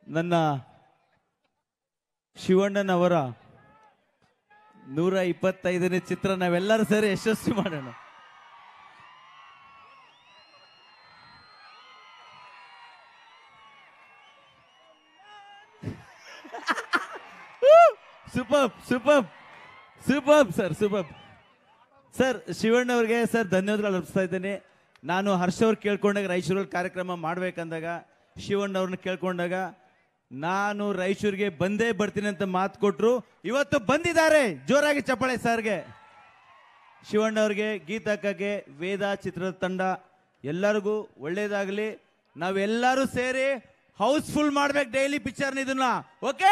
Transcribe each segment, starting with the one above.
ನನ್ನ ಶಿವಣ್ಣನವರ ನೂರ ಇಪ್ಪತ್ತೈದನೇ ಚಿತ್ರ ನಾವೆಲ್ಲರೂ ಸೇರಿ ಯಶಸ್ವಿ ಮಾಡೋಣ super super super sir super sir Shivanna ಅವ್ರಿಗೆ ಸರ್ ಧನ್ಯವಾದಗಳು ಅರ್ಪಿಸ್ತಾ ಇದ್ದೇನೆ ನಾನು ಹರ್ಷ ಅವ್ರು ಕೇಳ್ಕೊಂಡಾಗ ರಾಯಚೂರಲ್ಲಿ ಕಾರ್ಯಕ್ರಮ ಮಾಡ್ಬೇಕಂದಾಗ ಶಿವಣ್ಣ ಅವ್ರನ್ನ ಕೇಳ್ಕೊಂಡಾಗ ನಾನು ರಾಯಚೂರಿಗೆ ಬಂದೇ ಬರ್ತೀನಿ ಅಂತ ಮಾತು ಕೊಟ್ರು ಇವತ್ತು ಬಂದಿದ್ದಾರೆ ಜೋರಾಗಿ ಚಪ್ಪಾಳೆ ಸರ್ಗೆ ಶಿವಣ್ಣ ಅವ್ರಿಗೆ ಗೀತಕ್ಕಗೆ ವೇದ ಚಿತ್ರದ ತಂಡ ಎಲ್ಲರಿಗೂ ಒಳ್ಳೇದಾಗಲಿ ನಾವೆಲ್ಲರೂ ಸೇರಿ ಹೌಸ್ಫುಲ್ ಮಾಡ್ಬೇಕು ಡೈಲಿ ಪಿಕ್ಚರ್ನ ಇದನ್ನ ಓಕೆ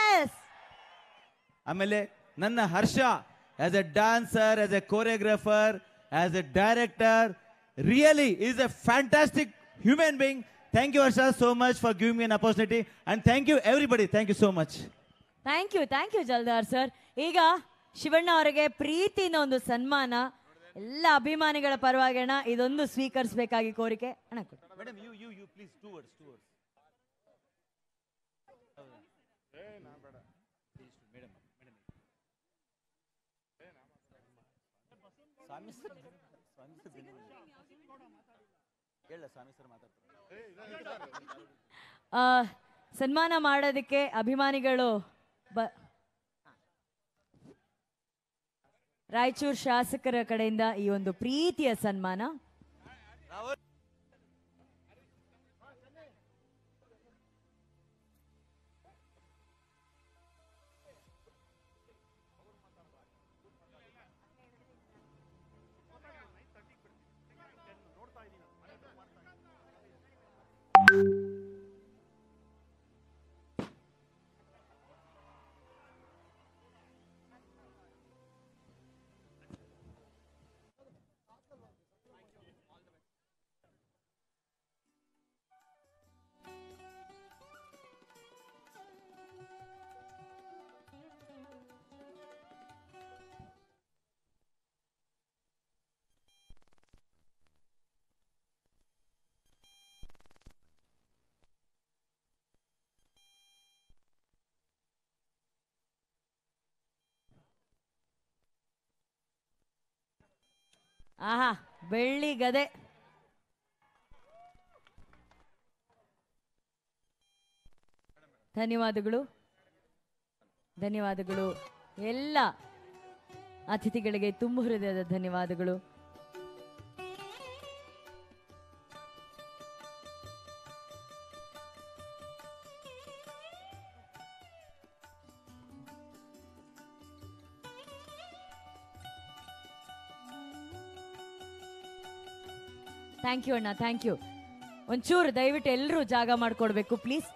ಆಮೇಲೆ ನನ್ನ Harsha as a dancer as a choreographer as a director really is a fantastic human being thank you Harsha so much for giving me an opportunity and thank you everybody thank you so much thank you thank you ಜಲ್ದಾರ್ sir ಈಗ ಶಿವಣ್ಣ ಅವರಿಗೆ ಪ್ರೀತಿನ ಒಂದು ಸನ್ಮಾನ ಎಲ್ಲ ಅಭಿಮಾನಿಗಳ ಪರವಾಗಿ ಅಣ್ಣ ಇದೊಂದು ಸ್ವೀಕರಿಸಬೇಕಾಗಿ ಕೋರಿಕೆ ಅಣ್ಣ ಕೊಡಿ. Madam you you you please two words two words ಸ್ವಾಮಿ ಸರ್ ಸ್ವಾಮಿ ಸರ್ ಹೇಳ ಸ್ವಾಮಿ ಸರ್ ಮಾತಾಡ್ತಾರೆ ಆ, ಸನ್ಮಾನ ಮಾಡೋದಕ್ಕೆ ಅಭಿಮಾನಿಗಳು ಬ ರಾಯಚೂರು ಶಾಸಕರ ಕಡೆಯಿಂದ ಈ ಒಂದು ಪ್ರೀತಿಯ ಸನ್ಮಾನ ಆಹಾ ಬೆಳ್ಳಿ ಗದೆ ಧನ್ಯವಾದಗಳು ಧನ್ಯವಾದಗಳು ಎಲ್ಲ ಅತಿಥಿಗಳಿಗೆ ತುಂಬ ಹೃದಯದ ಧನ್ಯವಾದಗಳು ಥ್ಯಾಂಕ್ ಯು ಅಣ್ಣ ಥ್ಯಾಂಕ್ ಯು ಒಂಚೂರು ದಯವಿಟ್ಟು ಎಲ್ಲರೂ ಜಾಗ ಮಾಡಿಕೊಡ್ಬೇಕು please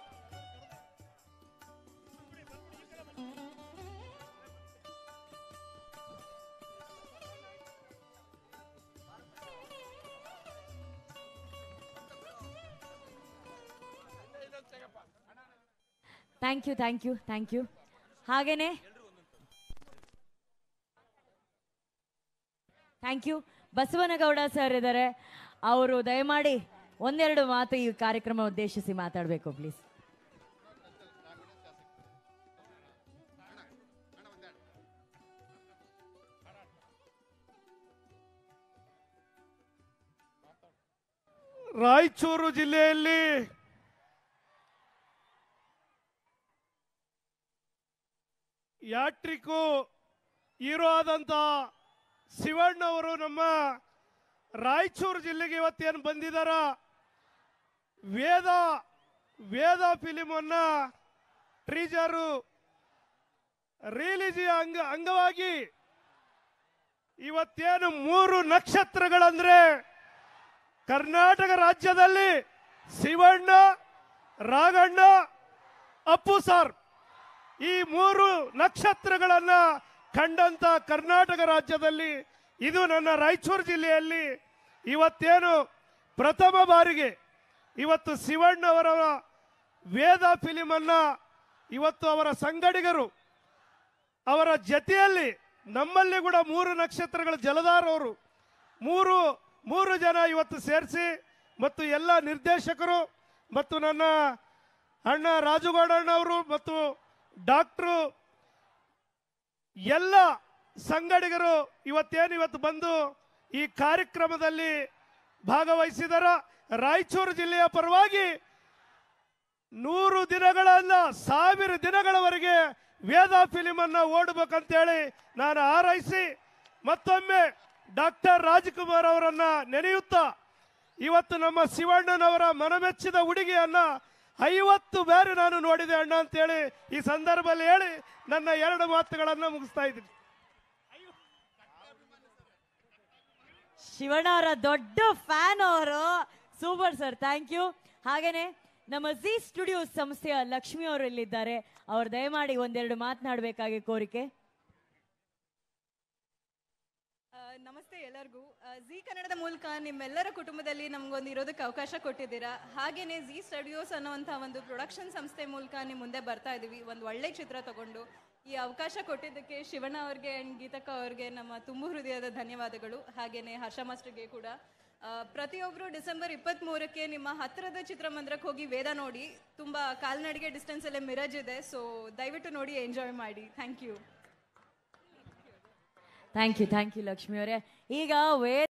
thank you thank you thank you ಹಾಗೇನೆ ಥ್ಯಾಂಕ್ ಯು ಬಸವನಗೌಡ ಸರ್ ಇದ್ದಾರೆ ಅವರು ದಯಮಾಡಿ ಒಂದೆರಡು ಮಾತು ಈ ಕಾರ್ಯಕ್ರಮ ಉದ್ದೇಶಿಸಿ ಮಾತಾಡಬೇಕು ಪ್ಲೀಸ್ ರಾಯಚೂರು ಜಿಲ್ಲೆಯಲ್ಲಿ ಯಾಟ್ರಿಕು ಹೀರೋ ಆದಂತ ಶಿವಣ್ಣವರು ನಮ್ಮ ರಾಯಚೂರು ಜಿಲ್ಲೆಗೆ ಇವತ್ತೇನು ಬಂದಿದಾರ ವೇದ ವೇದ ಫಿಲಿಮನ್ನ ಟ್ರೀಜರು ರಿಲೀಜಿ ಅಂಗ ಅಂಗವಾಗಿ ಇವತ್ತೇನು ಮೂರು ನಕ್ಷತ್ರಗಳಂದ್ರೆ ಕರ್ನಾಟಕ ರಾಜ್ಯದಲ್ಲಿ ಶಿವಣ್ಣ ರಾಘಣ್ಣ ಅಪ್ಪು ಸರ್ ಈ ಮೂರು ನಕ್ಷತ್ರಗಳನ್ನ ಕಂಡಂತ ಕರ್ನಾಟಕ ರಾಜ್ಯದಲ್ಲಿ ಇದು ನನ್ನ ರಾಯಚೂರು ಜಿಲ್ಲೆಯಲ್ಲಿ ಇವತ್ತೇನು ಪ್ರಥಮ ಬಾರಿಗೆ ಇವತ್ತು ಶಿವಣ್ಣವರ ವೇದ ಫಿಲಿಮನ್ನ ಇವತ್ತು ಅವರ ಸಂಗಡಿಗರು ಅವರ ಜತೆಯಲ್ಲಿ ನಮ್ಮಲ್ಲಿ ಕೂಡ ಮೂರು ನಕ್ಷತ್ರಗಳ ಜಲಧಾರ್ ಅವರು ಮೂರು ಮೂರು ಜನ ಇವತ್ತು ಸೇರಿಸಿ ಮತ್ತು ಎಲ್ಲ ನಿರ್ದೇಶಕರು ಮತ್ತು ನನ್ನ ಅಣ್ಣ ರಾಜುಗೌಡಣ್ಣವರು ಮತ್ತು ಡಾಕ್ಟ್ರು ಎಲ್ಲ ಸಂಗಡಿಗರು ಇವತ್ತೇನು ಇವತ್ತು ಬಂದು ಈ ಕಾರ್ಯಕ್ರಮದಲ್ಲಿ ಭಾಗವಹಿಸಿದರ ರಾಯಚೂರು ಜಿಲ್ಲೆಯ ಪರವಾಗಿ ನೂರು ದಿನಗಳಲ್ಲ ಸಾವಿರ ದಿನಗಳವರೆಗೆ ವೇದ ಫಿಲಿಂ ಅನ್ನ ಓಡಬೇಕಂತೇಳಿ ನಾನು ಹಾರೈಸಿ ಮತ್ತೊಮ್ಮೆ ಡಾಕ್ಟರ್ ರಾಜ್ಕುಮಾರ್ ಅವರನ್ನ ನೆನೆಯುತ್ತಾ ಇವತ್ತು ನಮ್ಮ ಶಿವಣ್ಣನವರ ಮನಮೆಚ್ಚಿದ ಹುಡುಗಿಯನ್ನ ಐವತ್ತು ಬಾರಿ ನಾನು ನೋಡಿದೆ ಅಣ್ಣ ಅಂತೇಳಿ ಈ ಸಂದರ್ಭದಲ್ಲಿ ಹೇಳಿ ನನ್ನ ಎರಡು ಮಾತುಗಳನ್ನ ಮುಗಿಸ್ತಾ ಇದ್ದೀನಿ ಶಿವಣ್ಣ ಅವರ ದೊಡ್ಡ ಫ್ಯಾನ್ ಅವರು ಸೂಪರ್ ಸರ್ ಥ್ಯಾಂಕ್ ಯು ಹಾಗೇನೆ ನಮ್ಮ ಜಿ ಸ್ಟುಡಿಯೋ ಸಂಸ್ಥೆಯ ಲಕ್ಷ್ಮಿ ಅವರು ಇಲ್ಲಿದ್ದಾರೆ ಅವ್ರು ದಯಮಾಡಿ ಒಂದೆರಡು ಮಾತನಾಡಬೇಕಾಗಿ ಕೋರಿಕೆ ಆ, ನಮಸ್ತೆ ಎಲ್ಲರಿಗೂ ಜಿ ಕನ್ನಡದ ಮೂಲಕ ನಿಮ್ಮೆಲ್ಲರ ಕುಟುಂಬದಲ್ಲಿ ನಮಗೊಂದು ಇರೋದಕ್ಕೆ ಅವಕಾಶ ಕೊಟ್ಟಿದ್ದೀರಾ ಹಾಗೇನೆ ಜಿ ಸ್ಟುಡಿಯೋಸ್ ಅನ್ನುವಂಥ ಒಂದು ಪ್ರೊಡಕ್ಷನ್ ಸಂಸ್ಥೆ ಮೂಲಕ ನಿಮ್ಮ ಮುಂದೆ ಬರ್ತಾ ಇದ್ದೀವಿ ಒಂದು ಒಳ್ಳೆ ಚಿತ್ರ ತಗೊಂಡು ಈ ಅವಕಾಶ ಕೊಟ್ಟಿದ್ದಕ್ಕೆ ಶಿವಣ್ಣ ಅವ್ರಿಗೆ ಆ್ಯಂಡ್ ಗೀತಕ್ಕ ಅವ್ರಿಗೆ ನಮ್ಮ ತುಂಬು ಹೃದಯದ ಧನ್ಯವಾದಗಳು ಹಾಗೇನೆ ಹರ್ಷ ಮಾಸ್ಟರ್ಗೆ ಕೂಡ ಆ, ಪ್ರತಿಯೊಬ್ಬರು ಡಿಸೆಂಬರ್ ಇಪ್ಪತ್ತ್ ಮೂರಕ್ಕೆ ನಿಮ್ಮ ಹತ್ತಿರದ ಚಿತ್ರಮಂದಿರಕ್ಕೆ ಹೋಗಿ ವೇದ ನೋಡಿ ತುಂಬ ಕಾಲ್ನಡಿಗೆ ಡಿಸ್ಟೆನ್ಸ್ ಅಲ್ಲೇ ಮಿರಜ್ ಇದೆ ಸೊ ದಯವಿಟ್ಟು ನೋಡಿ ಎಂಜಾಯ್ ಮಾಡಿ thank you thank you thank you Lakshmi ಅವರೇ ಈಗ ವೇ